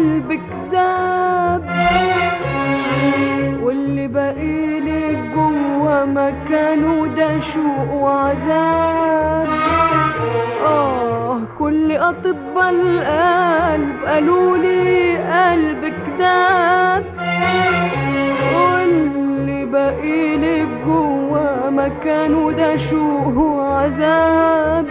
قلبك داب واللي بقيلك جوا مكانه ده شوق وعذاب آه كل أطباء القلب قالوا لي قلبك داب واللي بقيلك جوا مكانه ده شوق وعذاب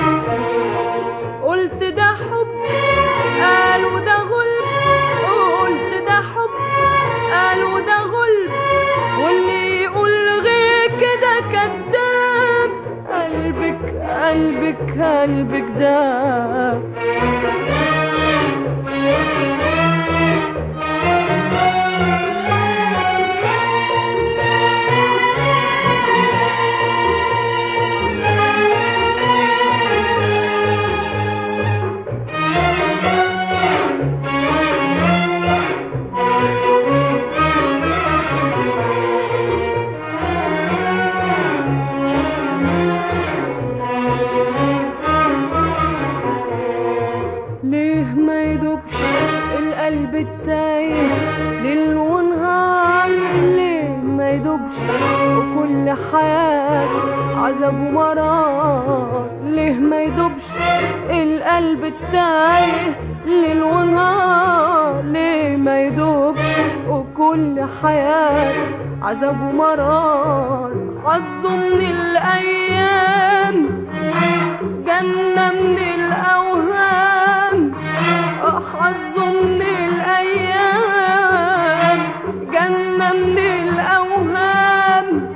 قلت ده حب قالوا ده غلب قلت ده حب قالوا ده غلب واللي يقول غير كده كذاب قلبك قلبك قلبك ده ليه ما يدوبش القلب التايه ليل ونهار ليه ما يدوبش وكل حياته عذاب ومرار ليه ما يدوبش القلب التايه ليل ونهار ليه ما يدوبش وكل حياته عذاب ومرار حظه من الأيام جنة من الأوهام حظه من الأيام جنة من الأوهام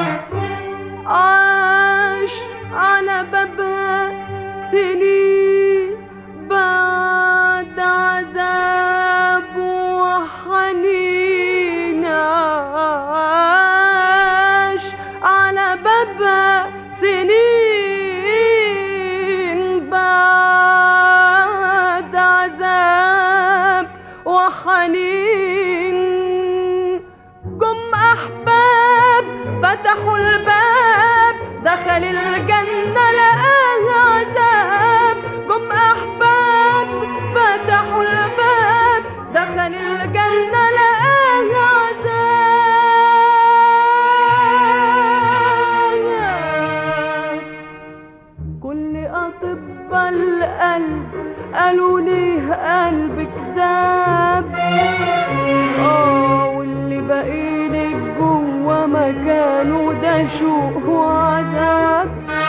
عاش على بابها سنين بعد عذاب وحنين عاش على بابها سنين بعد عذاب وحنين جم أحباب فتحوا الباب دخل الجنة لقاها عذاب جم أحباب فتحوا الباب دخل الجنة لقاها عذاب كل أطباء القلب قالوا ليه قلبك داب اه واللي بقيلك جوا مكانه ده شوق وعذاب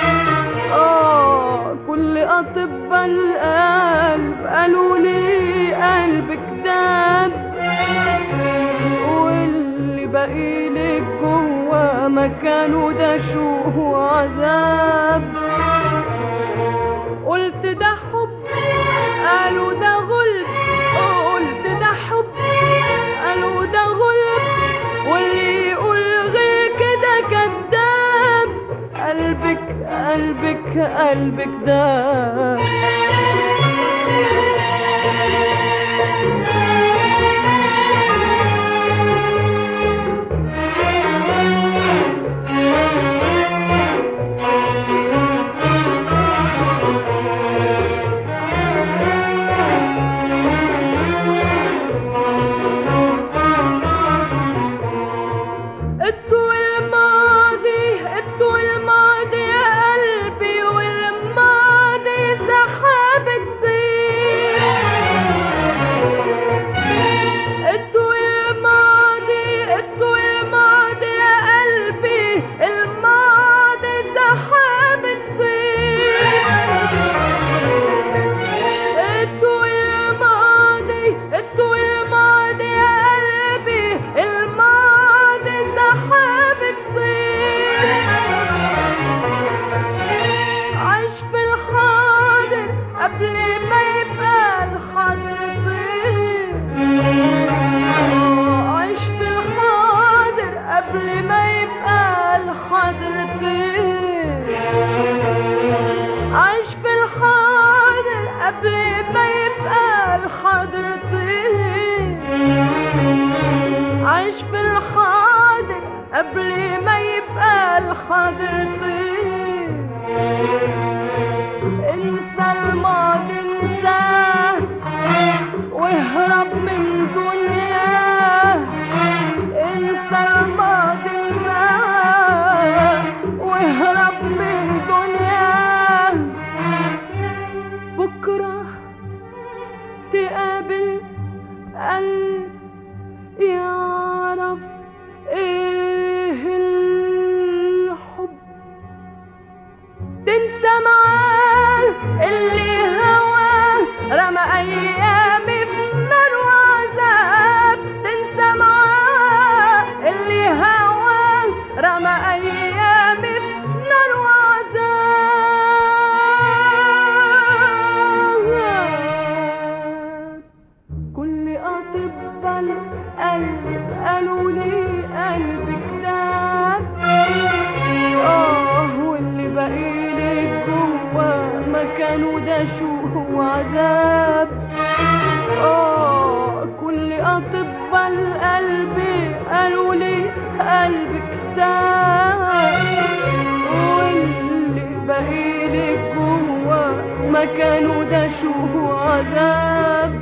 اه كل أطباء القلب قالوا لي قلبك داب واللي بقيلك جوا مكانه ده شوق وعذاب قلت ده حب قالوا ده غلب قلت ده حب قالوا ده غلب واللي يقول غير كده كذاب قلبك قلبك قلبك ده انتوا الماضي انتوا الماضي يا قلبي والماضي سحاب مكانه ده شو عذاب آه كل أطباء القلب قالوا لي قلبك تعب واللي باقي لك جوا مكانه ده شو عذاب